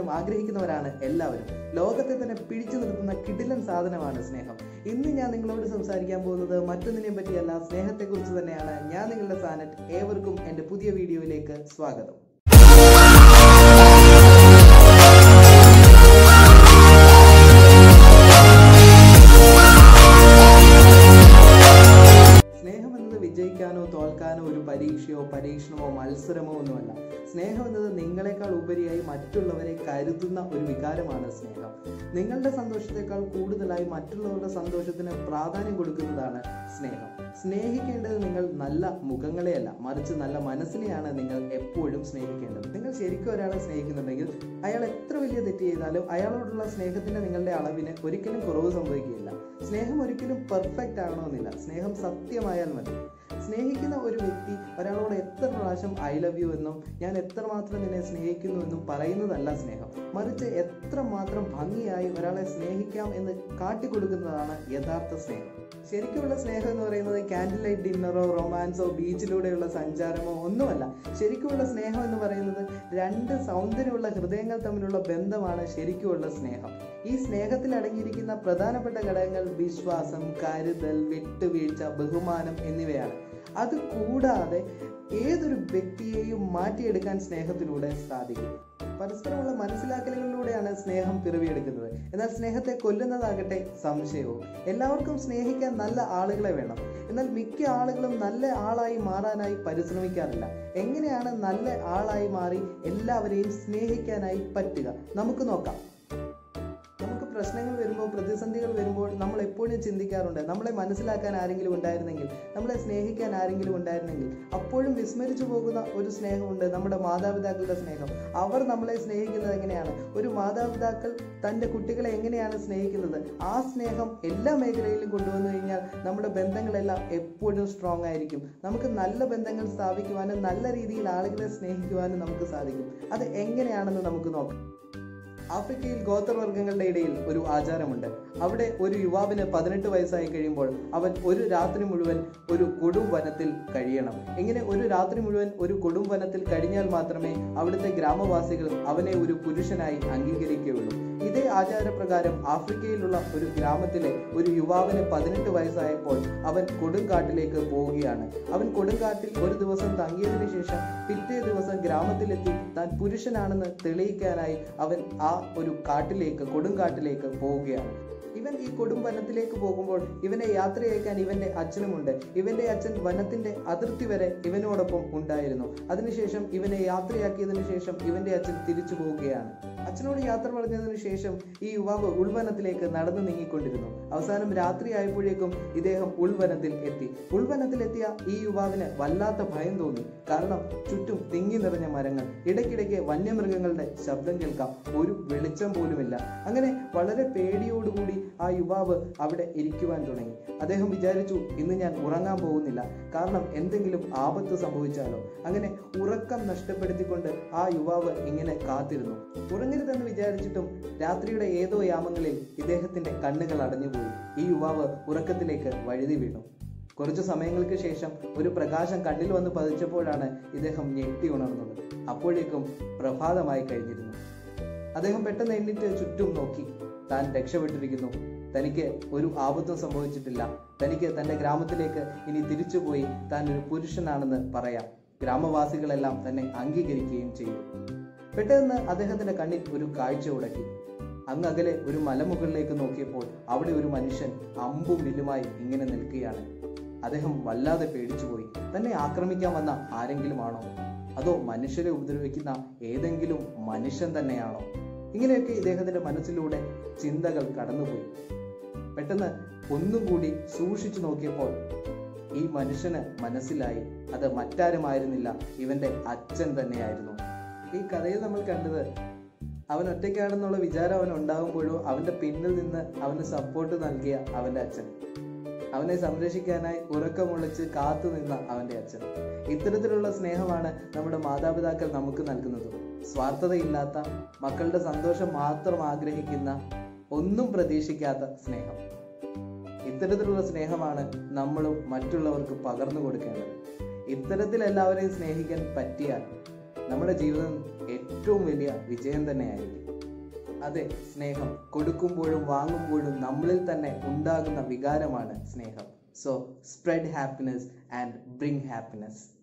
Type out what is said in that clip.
സ്നേഹിക്കാനും ആഗ്രഹിക്കുന്നവരാണ് എല്ലാവരും ലോകത്തെ തന്നെ പിടിച്ചു നിർത്തുന്ന കിടിലൻ സാധനമാണ് സ്നേഹം ഇന്ന് ഞാൻ നിങ്ങളോട് സംസാരിക്കാൻ പോകുന്നത് മറ്റൊന്നിനെയും പറ്റിയല്ല സ്നേഹത്തെക്കുറിച്ച് തന്നെയാണ് ഞാൻ നിങ്ങളുടെ സാനറ്റ് ഏവർക്കും എൻ്റെ പുതിയ വീഡിയോയിലേക്ക് സ്വാഗതം സ്നേഹം എന്നത് വിജയിക്കാനോ തോൽക്കാനോ ഒരു പരീക്ഷയോ പരീക്ഷണമോ മത്സരമോ ഒന്നുമല്ല സ്നേഹം എന്നത് നിങ്ങളെക്കാൾ ഉപരിയായി മറ്റുള്ളവരെ കരുതുന്ന ഒരു വികാരമാണ് സ്നേഹം നിങ്ങളുടെ സന്തോഷത്തെക്കാൾ കൂടുതലായി മറ്റുള്ളവരുടെ സന്തോഷത്തിന് പ്രാധാന്യം കൊടുക്കുന്നതാണ് സ്നേഹം സ്നേഹിക്കേണ്ടത് നിങ്ങൾ നല്ല മുഖങ്ങളെയല്ല മറിച്ച് നല്ല മനസ്സിനെയാണ് നിങ്ങൾ എപ്പോഴും സ്നേഹിക്കേണ്ടത് നിങ്ങൾ ശരിക്കും ഒരാളെ സ്നേഹിക്കുന്നുണ്ടെങ്കിൽ അയാൾ എത്ര വലിയ തെറ്റ് ചെയ്താലും അയാളോടുള്ള സ്നേഹത്തിന്റെ നിങ്ങളുടെ അളവിന് ഒരിക്കലും കുറവ് സംഭവിക്കുകയില്ല സ്നേഹം ഒരിക്കലും പെർഫെക്റ്റ് ആകണമെന്നില്ല സ്നേഹം സത്യമായാൽ മതി സ്നേഹിക്കുന്ന ഒരു വ്യക്തി ഒരാളോട് എത്ര പ്രാവശ്യം ഐ ലവ് യു എന്നും ഞാൻ എത്രമാത്രം നിന്നെ സ്നേഹിക്കുന്നു എന്നും പറയുന്നതല്ല സ്നേഹം മറിച്ച് എത്രമാത്രം ഭംഗിയായി ഒരാളെ സ്നേഹിക്കാം എന്ന് കാട്ടിക്കൊടുക്കുന്നതാണ് യഥാർത്ഥ സ്നേഹം ശരിക്കുള്ള സ്നേഹം എന്ന് പറയുന്നത് ക്യാൻഡിൽ ലൈറ്റ് ഡിന്നറോ റൊമാൻസോ ബീച്ചിലൂടെയുള്ള സഞ്ചാരമോ ഒന്നുമല്ല ശരിക്കുമുള്ള സ്നേഹം എന്ന് പറയുന്നത് രണ്ട് സൗന്ദര്യമുള്ള ഹൃദയങ്ങൾ തമ്മിലുള്ള ബന്ധമാണ് ശരിക്കുമുള്ള സ്നേഹം ഈ സ്നേഹത്തിൽ അടങ്ങിയിരിക്കുന്ന പ്രധാനപ്പെട്ട ഘടകങ്ങൾ വിശ്വാസം കരുതൽ വിട്ടുവീഴ്ച ബഹുമാനം എന്നിവയാണ് അത് കൂടാതെ ഏതൊരു വ്യക്തിയെയും മാറ്റിയെടുക്കാൻ സ്നേഹത്തിലൂടെ സാധിക്കും പരസ്പരമുള്ള മനസ്സിലാക്കലുകളിലൂടെയാണ് സ്നേഹം പിറവിയെടുക്കുന്നത് എന്നാൽ സ്നേഹത്തെ കൊല്ലുന്നതാകട്ടെ സംശയവും എല്ലാവർക്കും സ്നേഹിക്കാൻ നല്ല ആളുകളെ വേണം എന്നാൽ മിക്ക ആളുകളും നല്ല ആളായി മാറാനായി പരിശ്രമിക്കാറില്ല എങ്ങനെയാണ് നല്ല ആളായി മാറി എല്ലാവരെയും സ്നേഹിക്കാനായി പറ്റുക നമുക്ക് നോക്കാം നമുക്ക് പ്രശ്നങ്ങൾ വരുമ്പോൾ പ്രതിസന്ധികൾ വരുമ്പോൾ നമ്മൾ എപ്പോഴും ചിന്തിക്കാറുണ്ട് നമ്മളെ മനസ്സിലാക്കാൻ ആരെങ്കിലും ഉണ്ടായിരുന്നെങ്കിൽ നമ്മളെ സ്നേഹിക്കാൻ ആരെങ്കിലും ഉണ്ടായിരുന്നെങ്കിൽ അപ്പോഴും വിസ്മരിച്ചു പോകുന്ന ഒരു സ്നേഹമുണ്ട് നമ്മുടെ മാതാപിതാക്കളുടെ സ്നേഹം അവർ നമ്മളെ സ്നേഹിക്കുന്നത് എങ്ങനെയാണ് ഒരു മാതാപിതാക്കൾ തൻ്റെ കുട്ടികളെ എങ്ങനെയാണ് സ്നേഹിക്കുന്നത് ആ സ്നേഹം എല്ലാ മേഖലയിലും കൊണ്ടുവന്നു കഴിഞ്ഞാൽ നമ്മുടെ ബന്ധങ്ങളെല്ലാം എപ്പോഴും സ്ട്രോങ് ആയിരിക്കും നമുക്ക് നല്ല ബന്ധങ്ങൾ സ്ഥാപിക്കുവാനും നല്ല രീതിയിൽ ആളുകളെ സ്നേഹിക്കുവാനും നമുക്ക് സാധിക്കും അത് എങ്ങനെയാണെന്ന് നമുക്ക് നോക്കാം ആഫ്രിക്കയിൽ ഗോത്രവർഗങ്ങളുടെ ഇടയിൽ ഒരു ആചാരമുണ്ട് അവിടെ ഒരു യുവാവിന് പതിനെട്ട് വയസ്സായി കഴിയുമ്പോൾ അവൻ ഒരു രാത്രി മുഴുവൻ ഒരു കൊടും വനത്തിൽ കഴിയണം ഇങ്ങനെ ഒരു രാത്രി മുഴുവൻ ഒരു കൊടും വനത്തിൽ കഴിഞ്ഞാൽ മാത്രമേ അവിടുത്തെ ഗ്രാമവാസികൾ അവനെ ഒരു പുരുഷനായി അംഗീകരിക്കുകയുള്ളൂ ഇതേ ആചാരപ്രകാരം ആഫ്രിക്കയിലുള്ള ഒരു ഗ്രാമത്തിലെ ഒരു യുവാവിന് പതിനെട്ട് വയസ്സായപ്പോൾ അവൻ കൊടുങ്കാട്ടിലേക്ക് പോവുകയാണ് അവൻ കൊടുങ്കാട്ടിൽ ഒരു ദിവസം തങ്ങിയതിനു ശേഷം പിറ്റേ ദിവസം ഗ്രാമത്തിലെത്തി താൻ പുരുഷനാണെന്ന് തെളിയിക്കാനായി അവൻ ആ ഒരു കാട്ടിലേക്ക് കൊടുങ്കാട്ടിലേക്ക് പോവുകയാണ് ഇവൻ ഈ കൊടും വനത്തിലേക്ക് പോകുമ്പോൾ ഇവനെ യാത്രയയക്കാൻ ഇവന്റെ അച്ഛനുമുണ്ട് ഇവന്റെ അച്ഛൻ വനത്തിന്റെ അതിർത്തി വരെ ഇവനോടൊപ്പം ഉണ്ടായിരുന്നു അതിനുശേഷം ഇവനെ യാത്രയാക്കിയതിനു ശേഷം ഇവന്റെ അച്ഛൻ തിരിച്ചു പോവുകയാണ് അച്ഛനോട് യാത്ര പറഞ്ഞതിനു ശേഷം ഈ യുവാവ് ഉൾവനത്തിലേക്ക് നടന്നു നീങ്ങിക്കൊണ്ടിരുന്നു അവസാനം രാത്രി ആയപ്പോഴേക്കും ഇദ്ദേഹം ഉൾവനത്തിൽ എത്തി ഉൾവനത്തിലെത്തിയ ഈ യുവാവിന് വല്ലാത്ത ഭയം തോന്നി കാരണം ചുറ്റും തിങ്ങി നിറഞ്ഞ മരങ്ങൾ ഇടയ്ക്കിടയ്ക്ക് വന്യമൃഗങ്ങളുടെ ശബ്ദം കേൾക്കാം ഒരു വെളിച്ചം പോലുമില്ല അങ്ങനെ വളരെ പേടിയോടുകൂടി ആ യുവാവ് അവിടെ ഇരിക്കുവാൻ തുടങ്ങി അദ്ദേഹം വിചാരിച്ചു ഇന്ന് ഞാൻ ഉറങ്ങാൻ പോകുന്നില്ല കാരണം എന്തെങ്കിലും ആപത്ത് സംഭവിച്ചാലോ അങ്ങനെ ഉറക്കം നഷ്ടപ്പെടുത്തിക്കൊണ്ട് ആ യുവാവ് ഇങ്ങനെ കാത്തിരുന്നു ഉറങ്ങരുതെന്ന് വിചാരിച്ചിട്ടും രാത്രിയുടെ ഏതോ യാമങ്ങളിൽ ഇദ്ദേഹത്തിന്റെ കണ്ണുകൾ അടഞ്ഞുപോയി ഈ യുവാവ് ഉറക്കത്തിലേക്ക് വഴുതി വീണു കുറച്ചു സമയങ്ങൾക്ക് ശേഷം ഒരു പ്രകാശം കണ്ണിൽ വന്ന് പതിച്ചപ്പോഴാണ് ഇദ്ദേഹം ഞെട്ടി ഉണർന്നത് അപ്പോഴേക്കും പ്രഭാതമായി കഴിഞ്ഞിരുന്നു അദ്ദേഹം പെട്ടെന്ന് എണ്ണിട്ട് ചുറ്റും നോക്കി താൻ രക്ഷപ്പെട്ടിരിക്കുന്നു തനിക്ക് ഒരു ആപത്തും സംഭവിച്ചിട്ടില്ല തനിക്ക് തന്റെ ഗ്രാമത്തിലേക്ക് ഇനി തിരിച്ചുപോയി താൻ ഒരു പുരുഷനാണെന്ന് പറയാം ഗ്രാമവാസികളെല്ലാം തന്നെ അംഗീകരിക്കുകയും ചെയ്യും പെട്ടെന്ന് അദ്ദേഹത്തിന്റെ കണ്ണിൽ ഒരു കാഴ്ച ഉടക്കി അങ്ങകലെ ഒരു മലമുകളിലേക്ക് നോക്കിയപ്പോൾ അവിടെ ഒരു മനുഷ്യൻ അമ്പും വില്ലുമായി ഇങ്ങനെ നിൽക്കുകയാണ് അദ്ദേഹം വല്ലാതെ പേടിച്ചുപോയി തന്നെ ആക്രമിക്കാൻ വന്ന ആരെങ്കിലും ആണോ അതോ മനുഷ്യരെ ഉപദ്രവിക്കുന്ന ഏതെങ്കിലും മനുഷ്യൻ തന്നെയാണോ ഇങ്ങനെയൊക്കെ ഇദ്ദേഹത്തിന്റെ മനസ്സിലൂടെ ചിന്തകൾ കടന്നുപോയി പെട്ടെന്ന് ഒന്നും കൂടി സൂക്ഷിച്ചു നോക്കിയപ്പോൾ ഈ മനുഷ്യന് മനസ്സിലായി അത് മറ്റാരുമായിരുന്നില്ല ഇവന്റെ അച്ഛൻ തന്നെയായിരുന്നു ഈ കഥയിൽ നമ്മൾ കണ്ടത് അവൻ ഒറ്റയ്ക്കാണെന്നുള്ള വിചാരം അവൻ ഉണ്ടാകുമ്പോഴും അവന്റെ പിന്നിൽ നിന്ന് അവന് സപ്പോർട്ട് നൽകിയ അവന്റെ അച്ഛൻ അവനെ സംരക്ഷിക്കാനായി ഉറക്കമുളച്ച് കാത്തു നിന്ന അവന്റെ അച്ഛൻ ഇത്തരത്തിലുള്ള സ്നേഹമാണ് നമ്മുടെ മാതാപിതാക്കൾ നമുക്ക് നൽകുന്നത് സ്വാർത്ഥതയില്ലാത്ത മക്കളുടെ സന്തോഷം മാത്രം ആഗ്രഹിക്കുന്ന ഒന്നും പ്രതീക്ഷിക്കാത്ത സ്നേഹം ഇത്തരത്തിലുള്ള സ്നേഹമാണ് നമ്മളും മറ്റുള്ളവർക്ക് പകർന്നു കൊടുക്കേണ്ടത് ഇത്തരത്തിൽ എല്ലാവരെയും സ്നേഹിക്കാൻ പറ്റിയാൽ നമ്മുടെ ജീവിതം ഏറ്റവും വലിയ വിജയം തന്നെയായിരിക്കും അതെ സ്നേഹം കൊടുക്കുമ്പോഴും വാങ്ങുമ്പോഴും നമ്മളിൽ തന്നെ ഉണ്ടാകുന്ന വികാരമാണ് സ്നേഹം so spread happiness and bring happiness